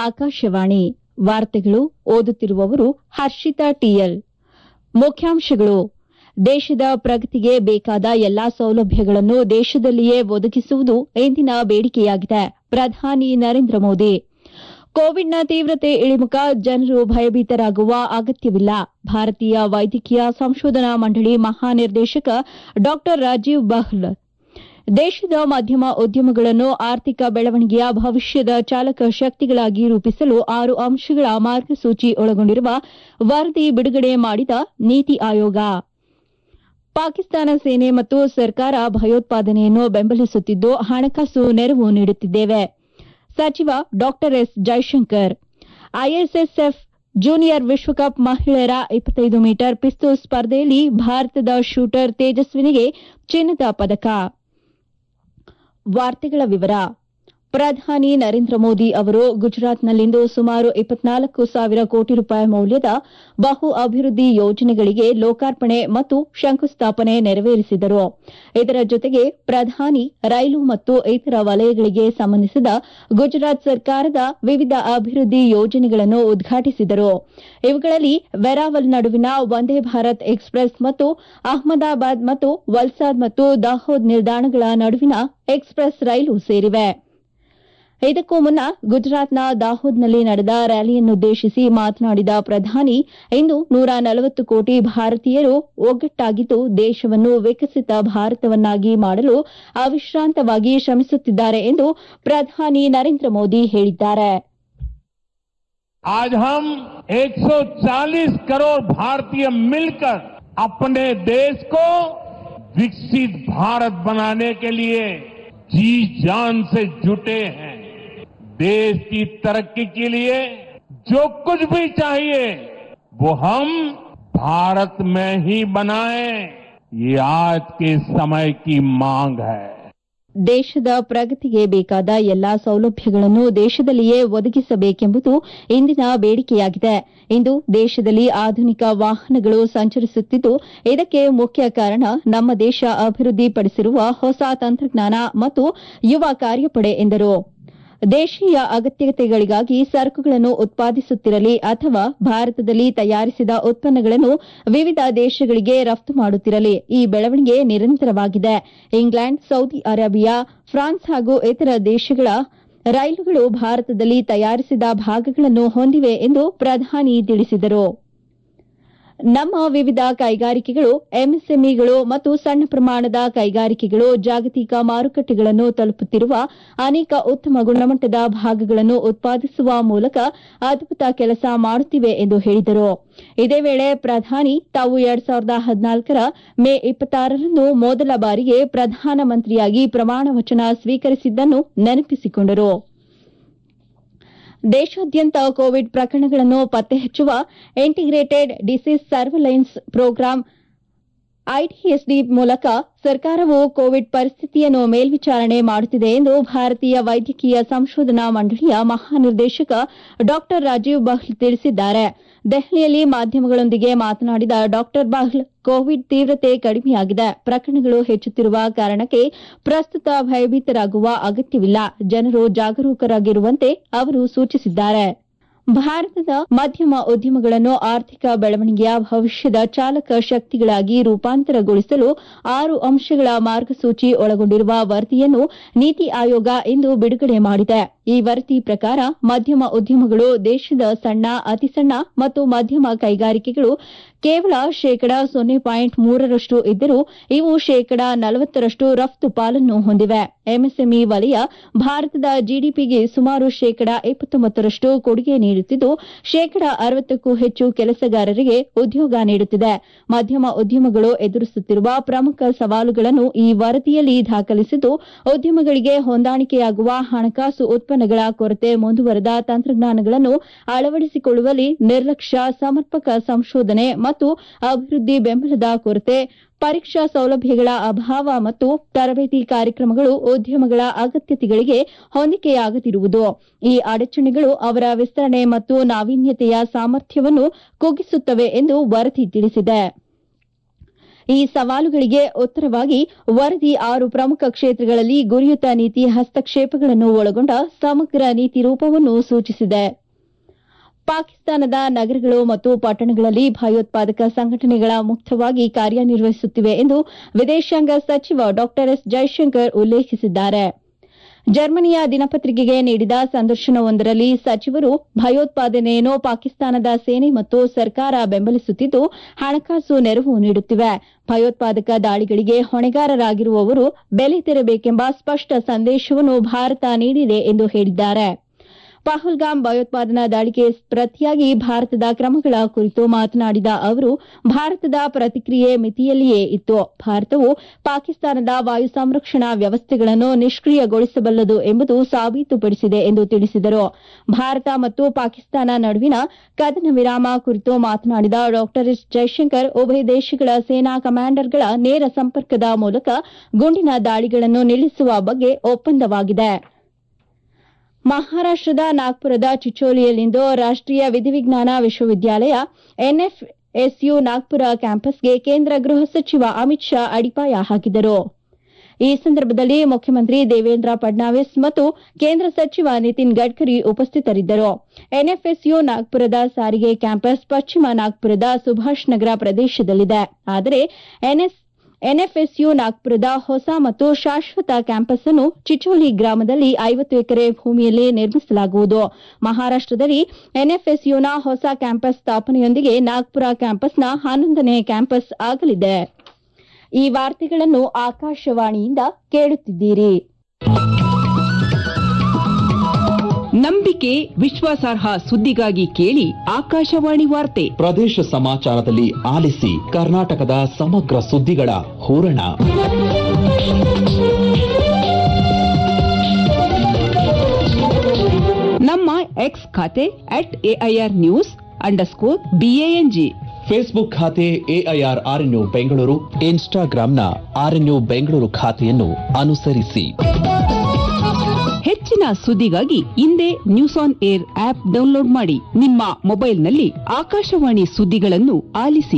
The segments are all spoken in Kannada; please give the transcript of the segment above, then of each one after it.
ಆಕಾಶವಾಣಿ ವಾರ್ತೆಗಳು ಓದುತ್ತಿರುವವರು ಹರ್ಷಿತಾ ಟಿಎಲ್ ಮುಖ್ಯಾಂಶಗಳು ದೇಶದ ಪ್ರಗತಿಗೆ ಬೇಕಾದ ಎಲ್ಲಾ ಸೌಲಭ್ಯಗಳನ್ನು ದೇಶದಲ್ಲಿಯೇ ಒದಗಿಸುವುದು ಇಂದಿನ ಬೇಡಿಕೆಯಾಗಿದೆ ಪ್ರಧಾನಿ ನರೇಂದ್ರ ಮೋದಿ ಕೋವಿಡ್ನ ತೀವ್ರತೆ ಇಳಿಮುಖ ಜನರು ಭಯಭೀತರಾಗುವ ಅಗತ್ಯವಿಲ್ಲ ಭಾರತೀಯ ವೈದ್ಯಕೀಯ ಸಂಶೋಧನಾ ಮಂಡಳಿ ಮಹಾನಿರ್ದೇಶಕ ಡಾ ರಾಜೀವ್ ಬಹ್ಲ್ ದೇಶದ ಮಧ್ಯಮ ಉದ್ಯಮಗಳನ್ನು ಆರ್ಥಿಕ ಬೆಳವಣಿಗೆಯ ಭವಿಷ್ಯದ ಚಾಲಕ ಶಕ್ತಿಗಳಾಗಿ ರೂಪಿಸಲು ಆರು ಅಂಶಗಳ ಮಾರ್ಗಸೂಚಿ ಒಳಗೊಂಡಿರುವ ವರದಿ ಬಿಡುಗಡೆ ಮಾಡಿದ ನೀತಿ ಆಯೋಗ ಪಾಕಿಸ್ತಾನ ಸೇನೆ ಮತ್ತು ಸರ್ಕಾರ ಭಯೋತ್ಪಾದನೆಯನ್ನು ಬೆಂಬಲಿಸುತ್ತಿದ್ದು ಹಣಕಾಸು ನೆರವು ನೀಡುತ್ತಿದ್ದೇವೆ ಸಚಿವ ಡಾ ಎಸ್ ಜೈಶಂಕರ್ ಐಎಸ್ಎಸ್ಎಫ್ ಜೂನಿಯರ್ ವಿಶ್ವಕಪ್ ಮಹಿಳೆಯರ ಇಪ್ಪತ್ತೈದು ಮೀಟರ್ ಪಿಸ್ತೂಲ್ ಸ್ಪರ್ಧೆಯಲ್ಲಿ ಭಾರತದ ಶೂಟರ್ ತೇಜಸ್ವಿನಿಗೆ ಚಿನ್ನದ ಪದಕ ವಾರ್ತೆಗಳ ವಿವರ ಪ್ರಧಾನಿ ನರೇಂದ್ರ ಮೋದಿ ಅವರು ಗುಜರಾತ್ನಲ್ಲಿಂದು ಸುಮಾರು ಇಪ್ಪತ್ನಾಲ್ಕು ಸಾವಿರ ಕೋಟಿ ರೂಪಾಯಿ ಮೌಲ್ಯದ ಬಹು ಅಭಿವೃದ್ಧಿ ಯೋಜನೆಗಳಿಗೆ ಲೋಕಾರ್ಪಣೆ ಮತ್ತು ಶಂಕುಸ್ಥಾಪನೆ ನೆರವೇರಿಸಿದರು ಇದರ ಜೊತೆಗೆ ಪ್ರಧಾನಿ ರೈಲು ಮತ್ತು ಇತರ ವಲಯಗಳಿಗೆ ಸಂಬಂಧಿಸಿದ ಗುಜರಾತ್ ಸರ್ಕಾರದ ವಿವಿಧ ಅಭಿವೃದ್ಧಿ ಯೋಜನೆಗಳನ್ನು ಉದ್ಘಾಟಿಸಿದರು ಇವುಗಳಲ್ಲಿ ವೆರಾವಲ್ ನಡುವಿನ ವಂದೇ ಭಾರತ್ ಎಕ್ಸ್ಪ್ರೆಸ್ ಮತ್ತು ಅಹಮದಾಬಾದ್ ಮತ್ತು ವಲ್ಸಾದ್ ಮತ್ತು ದಾಹೋದ್ ನಿಲ್ದಾಣಗಳ ನಡುವಿನ ಎಕ್ಸ್ಪ್ರೆಸ್ ರೈಲು ಸೇರಿವೆ ಇದಕ್ಕೂ ಮುನ್ನ ಗುಜರಾತ್ನ ದಾಹೋದ್ನಲ್ಲಿ ನಡೆದ ರ್ಯಾಲಿಯನ್ನುದ್ದೇಶಿಸಿ ಮಾತನಾಡಿದ ಪ್ರಧಾನಿ ಇಂದು ನೂರ ನಲವತ್ತು ಕೋಟಿ ಭಾರತೀಯರು ಒಗ್ಗಟ್ಟಾಗಿದ್ದು ದೇಶವನ್ನು ವಿಕಸಿತ ಭಾರತವನ್ನಾಗಿ ಮಾಡಲು ಅವಿಶ್ರಾಂತವಾಗಿ ಶ್ರಮಿಸುತ್ತಿದ್ದಾರೆ ಎಂದು ಪ್ರಧಾನಿ ನರೇಂದ್ರ ಮೋದಿ ಹೇಳಿದ್ದಾರೆ आज हम 140 करोड़ भारतीय मिलकर अपने देश को विकसित भारत बनाने के लिए जी जान से जुटे हैं देश की तरक्की के लिए जो कुछ भी चाहिए वो हम भारत में ही बनाएं ये आज के समय की मांग है ದೇಶದ ಪ್ರಗತಿಗೆ ಬೇಕಾದ ಎಲ್ಲಾ ಸೌಲಭ್ಯಗಳನ್ನು ದೇಶದಲ್ಲಿಯೇ ಒದಗಿಸಬೇಕೆಂಬುದು ಇಂದಿನ ಬೇಡಿಕೆಯಾಗಿದೆ ಇಂದು ದೇಶದಲ್ಲಿ ಆಧುನಿಕ ವಾಹನಗಳು ಸಂಚರಿಸುತ್ತಿದ್ದು ಇದಕ್ಕೆ ಮುಖ್ಯ ಕಾರಣ ನಮ್ಮ ದೇಶ ಅಭಿವೃದ್ಧಿಪಡಿಸಿರುವ ಹೊಸ ತಂತ್ರಜ್ಞಾನ ಮತ್ತು ಯುವ ಕಾರ್ಯಪಡೆ ಎಂದರು ದೇಶೀಯ ಅಗತ್ಯತೆಗಳಿಗಾಗಿ ಸರಕುಗಳನ್ನು ಉತ್ಪಾದಿಸುತ್ತಿರಲಿ ಅಥವಾ ಭಾರತದಲ್ಲಿ ತಯಾರಿಸಿದ ಉತ್ಪನ್ನಗಳನ್ನು ವಿವಿಧ ದೇಶಗಳಿಗೆ ರಫ್ತು ಮಾಡುತ್ತಿರಲಿ ಈ ಬೆಳವಣಿಗೆ ನಿರಂತರವಾಗಿದೆ ಇಂಗ್ಲೆಂಡ್ ಸೌದಿ ಅರೇಬಿಯಾ ಫ್ರಾನ್ಸ್ ಹಾಗೂ ಇತರ ದೇಶಗಳ ರೈಲುಗಳು ಭಾರತದಲ್ಲಿ ತಯಾರಿಸಿದ ಭಾಗಗಳನ್ನು ಹೊಂದಿವೆ ಎಂದು ಪ್ರಧಾನಿ ತಿಳಿಸಿದರು ನಮ್ಮ ವಿವಿಧ ಕೈಗಾರಿಕೆಗಳು ಎಂಎಸ್ಎಂಇಗಳು ಮತ್ತು ಸಣ್ಣ ಪ್ರಮಾಣದ ಕೈಗಾರಿಕೆಗಳು ಜಾಗತಿಕ ಮಾರುಕಟ್ಟೆಗಳನ್ನು ತಲುಪುತ್ತಿರುವ ಅನೇಕ ಉತ್ತಮ ಗುಣಮಟ್ಟದ ಭಾಗಗಳನ್ನು ಉತ್ಪಾದಿಸುವ ಮೂಲಕ ಅದ್ಭುತ ಕೆಲಸ ಮಾಡುತ್ತಿವೆ ಎಂದು ಹೇಳಿದರು ಇದೇ ವೇಳೆ ಪ್ರಧಾನಿ ತಾವು ಎರಡ್ ಸಾವಿರದ ಹದಿನಾಲ್ಕರ ಮೇ ಇಪ್ಪತ್ತಾರರಂದು ಮೊದಲ ಬಾರಿಗೆ ಪ್ರಧಾನಮಂತ್ರಿಯಾಗಿ ಪ್ರಮಾಣ ವಚನ ಸ್ವೀಕರಿಸಿದ್ದನ್ನು ನೆನಪಿಸಿಕೊಂಡರು ದೇಶಾದ್ಯಂತ ಕೋವಿಡ್ ಪ್ರಕರಣಗಳನ್ನು ಪತ್ತೆ ಹಚ್ಚುವ integrated disease surveillance programme IDSD ಮೂಲಕ ಸರ್ಕಾರವು ಕೋವಿಡ್ ಪರಿಸ್ಥಿತಿಯನ್ನು ಮೇಲ್ವಿಚಾರಣೆ ಮಾಡುತ್ತಿದೆ ಎಂದು ಭಾರತೀಯ ವೈದ್ಯಕೀಯ ಸಂಶೋಧನಾ ಮಂಡಳಿಯ ಮಹಾನಿರ್ದೇಶಕ ಡಾ ರಾಜೀವ್ ಬಹ್ಲ್ ತಿಳಿಸಿದ್ದಾರೆ ದೆಹಲಿಯಲ್ಲಿ ಮಾಧ್ಯಮಗಳೊಂದಿಗೆ ಮಾತನಾಡಿದ ಡಾ ಬಹ್ಲ್ ಕೋವಿಡ್ ತೀವ್ರತೆ ಕಡಿಮೆಯಾಗಿದೆ ಪ್ರಕರಣಗಳು ಹೆಚ್ಚುತ್ತಿರುವ ಕಾರಣಕ್ಕೆ ಪ್ರಸ್ತುತ ಭಯಭೀತರಾಗುವ ಅಗತ್ಯವಿಲ್ಲ ಜನರು ಜಾಗರೂಕರಾಗಿರುವಂತೆ ಅವರು ಸೂಚಿಸಿದ್ದಾರೆ ಭಾರತದ ಮಧ್ಯಮ ಉದ್ಯಮಗಳನ್ನು ಆರ್ಥಿಕ ಬೆಳವಣಿಗೆಯ ಭವಿಷ್ಯದ ಚಾಲಕ ಶಕ್ತಿಗಳಾಗಿ ರೂಪಾಂತರಗೊಳಿಸಲು ಆರು ಅಂಶಗಳ ಮಾರ್ಗಸೂಚಿ ಒಳಗೊಂಡಿರುವ ವರದಿಯನ್ನು ನೀತಿ ಆಯೋಗ ಇಂದು ಬಿಡುಗಡೆ ಮಾಡಿದೆ ಈ ವರದಿ ಪ್ರಕಾರ ಮಧ್ಯಮ ಉದ್ಯಮಗಳು ದೇಶದ ಸಣ್ಣ ಅತಿಸಣ್ಣ ಮತ್ತು ಮಧ್ಯಮ ಕೈಗಾರಿಕೆಗಳು ಕೇವಲ ಶೇಕಡ ಸೊನ್ನೆ ಪಾಯಿಂಟ್ ಮೂರರಷ್ಟು ಇದ್ದರೂ ಇವು ಶೇಕಡ ನಲವತ್ತರಷ್ಟು ರಫ್ತು ಪಾಲನ್ನು ಹೊಂದಿವೆ ಎಂಎಸ್ಎಂಇ ವಲಯ ಭಾರತದ ಜಿಡಿಪಿಗೆ ಸುಮಾರು ಶೇಕಡ ಇಪ್ಪತ್ತೊಂಬತ್ತರಷ್ಟು ಕೊಡುಗೆ ನೀಡುತ್ತಿದ್ದು ಶೇಕಡ ಅರವತ್ತಕ್ಕೂ ಹೆಚ್ಚು ಕೆಲಸಗಾರರಿಗೆ ಉದ್ಯೋಗ ನೀಡುತ್ತಿದೆ ಮಧ್ಯಮ ಉದ್ಯಮಗಳು ಎದುರಿಸುತ್ತಿರುವ ಪ್ರಮುಖ ಸವಾಲುಗಳನ್ನು ಈ ವರದಿಯಲ್ಲಿ ದಾಖಲಿಸಿದ್ದು ಉದ್ಯಮಗಳಿಗೆ ಹೊಂದಾಣಿಕೆಯಾಗುವ ಹಣಕಾಸು ಉತ್ಪನ್ನಗಳ ಕೊರತೆ ಮುಂದುವರೆದ ತಂತ್ರಜ್ಞಾನಗಳನ್ನು ಅಳವಡಿಸಿಕೊಳ್ಳುವಲ್ಲಿ ನಿರ್ಲಕ್ಷ್ಯ ಸಮರ್ಪಕ ಸಂಶೋಧನೆ ಮತ್ತು ಅಭಿವೃದ್ಧಿ ಬೆಂಬಲದ ಕೊರತೆ ಪರೀಕ್ಷಾ ಸೌಲಭ್ಯಗಳ ಅಭಾವ ಮತ್ತು ತರಬೇತಿ ಕಾರ್ಯಕ್ರಮಗಳು ಉದ್ಯಮಗಳ ಅಗತ್ಯತೆಗಳಿಗೆ ಹೊಂದಿಕೆಯಾಗದಿರುವುದು ಈ ಅಡಚಣೆಗಳು ಅವರ ವಿಸ್ತರಣೆ ಮತ್ತು ನಾವೀನ್ಯತೆಯ ಸಾಮರ್ಥ್ಯವನ್ನು ಕುಗ್ಗಿಸುತ್ತವೆ ಎಂದು ವರದಿ ತಿಳಿಸಿದೆ ಈ ಸವಾಲುಗಳಿಗೆ ಉತ್ತರವಾಗಿ ವರದಿ ಆರು ಪ್ರಮುಖ ಕ್ಷೇತ್ರಗಳಲ್ಲಿ ಗುರಿಯುತ ನೀತಿ ಹಸ್ತಕ್ಷೇಪಗಳನ್ನು ಒಳಗೊಂಡ ಸಮಗ್ರ ನೀತಿ ರೂಪವನ್ನು ಸೂಚಿಸಿದೆ ಪಾಕಿಸ್ತಾನದ ನಗರಗಳು ಮತ್ತು ಪಟ್ಟಣಗಳಲ್ಲಿ ಭಯೋತ್ಪಾದಕ ಸಂಘಟನೆಗಳ ಮುಕ್ತವಾಗಿ ಕಾರ್ಯನಿರ್ವಹಿಸುತ್ತಿವೆ ಎಂದು ವಿದೇಶಾಂಗ ಸಚಿವ ಡಾ ಎಸ್ ಜೈಶಂಕರ್ ಉಲ್ಲೇಖಿಸಿದ್ದಾರೆ ಜರ್ಮನಿಯ ದಿನಪತ್ರಿಕೆಗೆ ನೀಡಿದ ಸಂದರ್ಶನವೊಂದರಲ್ಲಿ ಸಚಿವರು ಭಯೋತ್ಪಾದನೆಯನ್ನು ಪಾಕಿಸ್ತಾನದ ಸೇನೆ ಮತ್ತು ಸರ್ಕಾರ ಬೆಂಬಲಿಸುತ್ತಿದ್ದು ಹಣಕಾಸು ನೆರವು ನೀಡುತ್ತಿವೆ ಭಯೋತ್ಪಾದಕ ದಾಳಿಗಳಿಗೆ ಹೊಣೆಗಾರರಾಗಿರುವವರು ಬೆಲೆ ತೆರಬೇಕೆಂಬ ಸ್ಪಷ್ಟ ಸಂದೇಶವನ್ನು ಭಾರತ ನೀಡಿದೆ ಎಂದು ಹೇಳಿದ್ದಾರೆ ಪಹಲ್ಗಾಮ್ ಭಯೋತ್ಪಾದನಾ ದಾಳಿಗೆ ಪ್ರತಿಯಾಗಿ ಭಾರತದ ಕ್ರಮಗಳ ಕುರಿತು ಮಾತನಾಡಿದ ಅವರು ಭಾರತದ ಪ್ರತಿಕ್ರಿಯೆ ಮಿತಿಯಲ್ಲಿಯೇ ಇತ್ತು ಭಾರತವು ಪಾಕಿಸ್ತಾನದ ವಾಯು ಸಂರಕ್ಷಣಾ ವ್ಯವಸ್ಥೆಗಳನ್ನು ನಿಷ್ಕ್ರಿಯಗೊಳಿಸಬಲ್ಲದು ಎಂಬುದು ಸಾಬೀತುಪಡಿಸಿದೆ ಎಂದು ತಿಳಿಸಿದರು ಭಾರತ ಮತ್ತು ಪಾಕಿಸ್ತಾನ ನಡುವಿನ ಕದನ ವಿರಾಮ ಕುರಿತು ಮಾತನಾಡಿದ ಡಾ ಎಸ್ ಜೈಶಂಕರ್ ಉಭಯ ದೇಶಗಳ ಸೇನಾ ಕಮಾಂಡರ್ಗಳ ನೇರ ಸಂಪರ್ಕದ ಮೂಲಕ ಗುಂಡಿನ ದಾಳಿಗಳನ್ನು ನಿಲ್ಲಿಸುವ ಬಗ್ಗೆ ಒಪ್ಪಂದವಾಗಿದೆ ಮಹಾರಾಷ್ಟದ ನಾಗ್ಪುರದ ಚಿಚೋಲಿಯಲ್ಲಿಂದು ರಾಷ್ಟೀಯ ವಿಧಿವಿಜ್ಞಾನ ವಿಶ್ವವಿದ್ಯಾಲಯ ಎನ್ಎಫ್ಎಸ್ಯು ನಾಗ್ಪುರ ಕ್ಯಾಂಪಸ್ಗೆ ಕೇಂದ್ರ ಗೃಹ ಸಚಿವ ಅಮಿತ್ ಶಾ ಅಡಿಪಾಯ ಹಾಕಿದರು ಈ ಸಂದರ್ಭದಲ್ಲಿ ಮುಖ್ಯಮಂತ್ರಿ ದೇವೇಂದ್ರ ಫಡ್ನಾವಿಸ್ ಮತ್ತು ಕೇಂದ್ರ ಸಚಿವ ನಿತಿನ್ ಗಡ್ಕರಿ ಉಪಸ್ಥಿತರಿದ್ದರು ಎನ್ಎಫ್ಎಸ್ಯು ನಾಗ್ಪುರದ ಸಾರಿಗೆ ಕ್ಯಾಂಪಸ್ ಪಶ್ಚಿಮ ನಾಗ್ಪುರದ ಸುಭಾಷ್ ನಗರ ಪ್ರದೇಶದಲ್ಲಿದೆ ಆದರೆ ಎನ್ಎಫ್ಎಸ್ಯು ನಾಗ್ಪುರದ ಹೊಸ ಮತ್ತು ಶಾಶ್ವತ ಕ್ಯಾಂಪಸ್ ಅನ್ನು ಚಿಚೋಲಿ ಗ್ರಾಮದಲ್ಲಿ ಐವತ್ತು ಎಕರೆ ಭೂಮಿಯಲ್ಲಿ ನಿರ್ಮಿಸಲಾಗುವುದು ಮಹಾರಾಷ್ಟದಲ್ಲಿ ಎನ್ಎಫ್ಎಸ್ಯುನ ಹೊಸ ಕ್ಯಾಂಪಸ್ ಸ್ಥಾಪನೆಯೊಂದಿಗೆ ನಾಗ್ಪುರ ಕ್ಯಾಂಪಸ್ನ ಹನ್ನೊಂದನೇ ಕ್ಯಾಂಪಸ್ ಆಗಲಿದೆ ಈ ವಾರ್ತೆಗಳನ್ನು ಆಕಾಶವಾಣಿಯಿಂದ ಕೇಳುತ್ತಿದ್ದೀರಿ ನಂಬಿಕೆ ವಿಶ್ವಾಸಾರ್ಹ ಸುದ್ದಿಗಾಗಿ ಕೇಳಿ ಆಕಾಶವಾಣಿ ವಾರ್ತೆ ಪ್ರದೇಶ ಸಮಾಚಾರದಲ್ಲಿ ಆಲಿಸಿ ಕರ್ನಾಟಕದ ಸಮಗ್ರ ಸುದ್ದಿಗಳ ಹೂರಣ ನಮ್ಮ ಎಕ್ಸ್ ಖಾತೆ at AIR news underscore BANG Facebook ಖಾತೆ ಎಐಆರ್ ಆರ್ಎನ್ಯು ಬೆಂಗಳೂರು ಇನ್ಸ್ಟಾಗ್ರಾಂನ ಆರ್ಎನ್ಯು ಬೆಂಗಳೂರು ಖಾತೆಯನ್ನು ಅನುಸರಿಸಿ ಹೆಚ್ಚಿನ ಸುದ್ದಿಗಾಗಿ ಹಿಂದೆ news on air app download ಮಾಡಿ ನಿಮ್ಮ ಮೊಬೈಲ್ನಲ್ಲಿ ಆಕಾಶವಾಣಿ ಸುದ್ದಿಗಳನ್ನು ಆಲಿಸಿ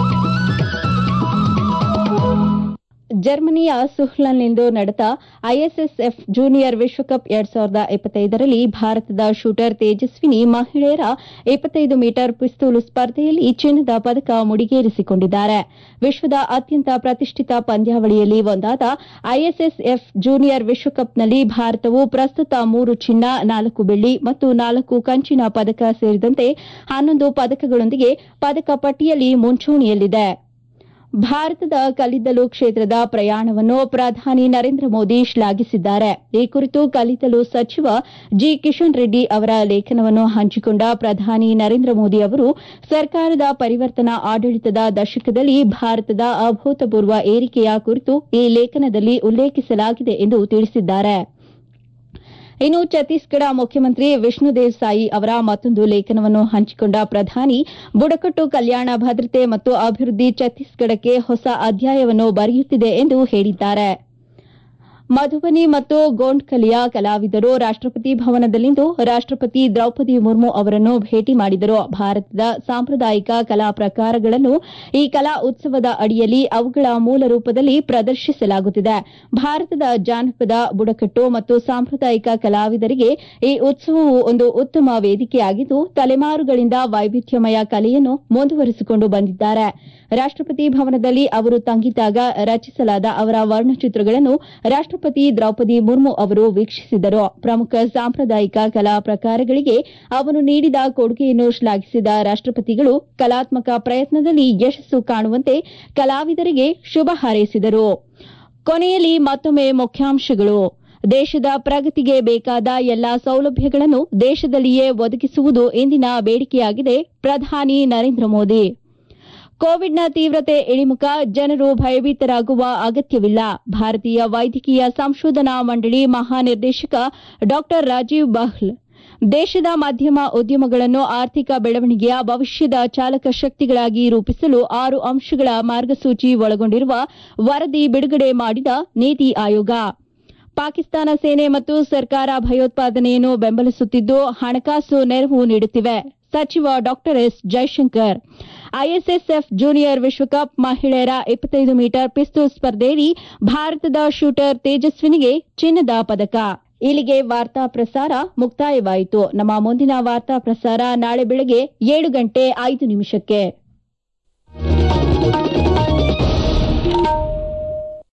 ಜರ್ಮನಿಯ ಸುಹ್ಲನ್ನಿಂದು ನಡೆದ ಐಎಸ್ಎಸ್ಎಫ್ ಜೂನಿಯರ್ ವಿಶ್ವಕಪ್ ಎರಡ್ ಸಾವಿರದ ಇಪ್ಪತ್ತೈದರಲ್ಲಿ ಭಾರತದ ಶೂಟರ್ ತೇಜಸ್ವಿನಿ ಮಹಿಳೆಯರ ಇಪ್ಪತ್ತೈದು ಮೀಟರ್ ಪಿಸ್ತೂಲು ಸ್ಪರ್ಧೆಯಲ್ಲಿ ಚಿನ್ನದ ಪದಕ ಮುಡಿಗೇರಿಸಿಕೊಂಡಿದ್ದಾರೆ ವಿಶ್ವದ ಅತ್ಯಂತ ಪ್ರತಿಷ್ಠಿತ ಪಂದ್ಯಾವಳಿಯಲ್ಲಿ ಒಂದಾದ ಐಎಸ್ಎಸ್ಎಫ್ ಜೂನಿಯರ್ ವಿಶ್ವಕಪ್ನಲ್ಲಿ ಭಾರತವು ಪ್ರಸ್ತುತ ಮೂರು ಚಿನ್ನ ನಾಲ್ಕು ಬೆಳ್ಳಿ ಮತ್ತು ನಾಲ್ಕು ಕಂಚಿನ ಪದಕ ಸೇರಿದಂತೆ ಹನ್ನೊಂದು ಪದಕಗಳೊಂದಿಗೆ ಪದಕ ಪಟ್ಟಿಯಲ್ಲಿ ಮುಂಚೂಣಿಯಲ್ಲಿದೆ ಭಾರತದ ಕಲ್ಲಿದ್ದಲು ಕ್ಷೇತ್ರದ ಪ್ರಯಾಣವನ್ನು ಪ್ರಧಾನಿ ನರೇಂದ್ರ ಮೋದಿ ಶ್ಲಾಘಿಸಿದ್ದಾರೆ ಈ ಕುರಿತು ಕಲ್ಲಿದ್ದಲು ಸಚಿವ ಜಿ ಕಿಶನ್ ರೆಡ್ಡಿ ಅವರ ಲೇಖನವನ್ನು ಹಂಚಿಕೊಂಡ ಪ್ರಧಾನಿ ನರೇಂದ್ರ ಮೋದಿ ಅವರು ಸರ್ಕಾರದ ಪರಿವರ್ತನಾ ಆಡಳಿತದ ದಶಕದಲ್ಲಿ ಭಾರತದ ಅಭೂತಪೂರ್ವ ಏರಿಕೆಯ ಕುರಿತು ಈ ಲೇಖನದಲ್ಲಿ ಉಲ್ಲೇಖಿಸಲಾಗಿದೆ ಎಂದು ತಿಳಿಸಿದ್ದಾರೆ ಇನ್ನು ಛತ್ತೀಸ್ಗಢ ಮುಖ್ಯಮಂತ್ರಿ ವಿಷ್ಣುದೇವ್ ಸಾಯಿ ಅವರ ಮತ್ತೊಂದು ಲೇಖನವನ್ನು ಹಂಚಿಕೊಂಡ ಪ್ರಧಾನಿ ಬುಡಕಟ್ಟು ಕಲ್ಯಾಣ ಭದ್ರತೆ ಮತ್ತು ಅಭಿವೃದ್ಧಿ ಛತ್ತೀಸ್ಗಢಕ್ಕೆ ಹೊಸ ಅಧ್ಯಾಯವನ್ನು ಬರೆಯುತ್ತಿದೆ ಎಂದು ಹೇಳಿದ್ದಾರೆ ಮಧುಬನಿ ಮತ್ತು ಗೋಂಡ್ಕಲಿಯ ಕಲಾವಿದರು ರಾಷ್ಟಪತಿ ಭವನದಲ್ಲಿಂದು ರಾಷ್ಟಪತಿ ದ್ರೌಪದಿ ಮುರ್ಮು ಅವರನ್ನು ಭೇಟಿ ಮಾಡಿದರು ಭಾರತದ ಸಾಂಪ್ರದಾಯಿಕ ಕಲಾ ಪ್ರಕಾರಗಳನ್ನು ಈ ಕಲಾ ಉತ್ಸವದ ಅಡಿಯಲ್ಲಿ ಅವುಗಳ ಮೂಲ ರೂಪದಲ್ಲಿ ಪ್ರದರ್ಶಿಸಲಾಗುತ್ತಿದೆ ಭಾರತದ ಜಾನಪದ ಬುಡಕಟ್ಟು ಮತ್ತು ಸಾಂಪ್ರದಾಯಿಕ ಕಲಾವಿದರಿಗೆ ಈ ಉತ್ಸವವು ಒಂದು ಉತ್ತಮ ವೇದಿಕೆಯಾಗಿದ್ದು ತಲೆಮಾರುಗಳಿಂದ ವೈವಿಧ್ಯಮಯ ಕಲೆಯನ್ನು ಮುಂದುವರಿಸಿಕೊಂಡು ಬಂದಿದ್ದಾರೆ ರಾಷ್ಟಪತಿ ಭವನದಲ್ಲಿ ಅವರು ತಂಗಿದ್ದಾಗ ರಚಿಸಲಾದ ಅವರ ವರ್ಣಚಿತ್ರಗಳನ್ನು ರಾಷ್ಟಪತಿ ದ್ರೌಪದಿ ಮುರ್ಮು ಅವರು ವೀಕ್ಷಿಸಿದರು ಪ್ರಮುಖ ಸಾಂಪ್ರದಾಯಿಕ ಕಲಾ ಪ್ರಕಾರಗಳಿಗೆ ಅವರು ನೀಡಿದ ಕೊಡುಗೆಯನ್ನು ಶ್ಲಾಘಿಸಿದ ರಾಷ್ಟಪತಿಗಳು ಕಲಾತ್ಮಕ ಪ್ರಯತ್ನದಲ್ಲಿ ಯಶಸ್ಸು ಕಾಣುವಂತೆ ಕಲಾವಿದರಿಗೆ ಶುಭ ಹಾರೈಸಿದರು ಕೊನೆಯಲ್ಲಿ ಮತ್ತೊಮ್ಮೆ ಮುಖ್ಯಾಂಶಗಳು ದೇಶದ ಪ್ರಗತಿಗೆ ಬೇಕಾದ ಎಲ್ಲಾ ಸೌಲಭ್ಯಗಳನ್ನು ದೇಶದಲ್ಲಿಯೇ ಒದಗಿಸುವುದು ಇಂದಿನ ಬೇಡಿಕೆಯಾಗಿದೆ ಪ್ರಧಾನಿ ನರೇಂದ್ರ ಮೋದಿ ಕೋವಿಡ್ನ ತೀವ್ರತೆ ಇಳಿಮುಖ ಜನರು ಭಯಭೀತರಾಗುವ ಅಗತ್ಯವಿಲ್ಲ ಭಾರತೀಯ ವೈದ್ಯಕೀಯ ಸಂಶೋಧನಾ ಮಂಡಳಿ ಮಹಾನಿರ್ದೇಶಕ ಡಾ ರಾಜೀವ್ ಬಹ್ಲ್ ದೇಶದ ಮಧ್ಯಮ ಉದ್ಯಮಗಳನ್ನು ಆರ್ಥಿಕ ಬೆಳವಣಿಗೆಯ ಭವಿಷ್ಯದ ಚಾಲಕ ಶಕ್ತಿಗಳಾಗಿ ರೂಪಿಸಲು ಆರು ಅಂಶಗಳ ಮಾರ್ಗಸೂಚಿ ಒಳಗೊಂಡಿರುವ ವರದಿ ಬಿಡುಗಡೆ ಮಾಡಿದ ನೀತಿ ಆಯೋಗ ಪಾಕಿಸ್ತಾನ ಸೇನೆ ಮತ್ತು ಸರ್ಕಾರ ಭಯೋತ್ಪಾದನೆಯನ್ನು ಬೆಂಬಲಿಸುತ್ತಿದ್ದು ಹಣಕಾಸು ನೆರವು ನೀಡುತ್ತಿವೆ ಸಚಿವ ಡಾ ಎಸ್ ಜೈಶಂಕರ್ ಐಎಸ್ಎಸ್ಎಫ್ ಜೂನಿಯರ್ ವಿಶ್ವಕಪ್ ಮಹಿಳೆಯರ ಇಪ್ಪತ್ತೈದು ಮೀಟರ್ ಪಿಸ್ತೂಲ್ ಸ್ಪರ್ಧೆಯಲ್ಲಿ ಭಾರತದ ಶೂಟರ್ ತೇಜಸ್ವಿನಿಗೆ ಚಿನ್ನದ ಪದಕ ಇಲ್ಲಿಗೆ ವಾರ್ತಾ ಪ್ರಸಾರ ಮುಕ್ತಾಯವಾಯಿತು ನಮ್ಮ ಮುಂದಿನ ವಾರ್ತಾ ಪ್ರಸಾರ ನಾಳೆ ಬೆಳಗ್ಗೆ ಏಳು ಗಂಟೆ ಐದು ನಿಮಿಷಕ್ಕೆ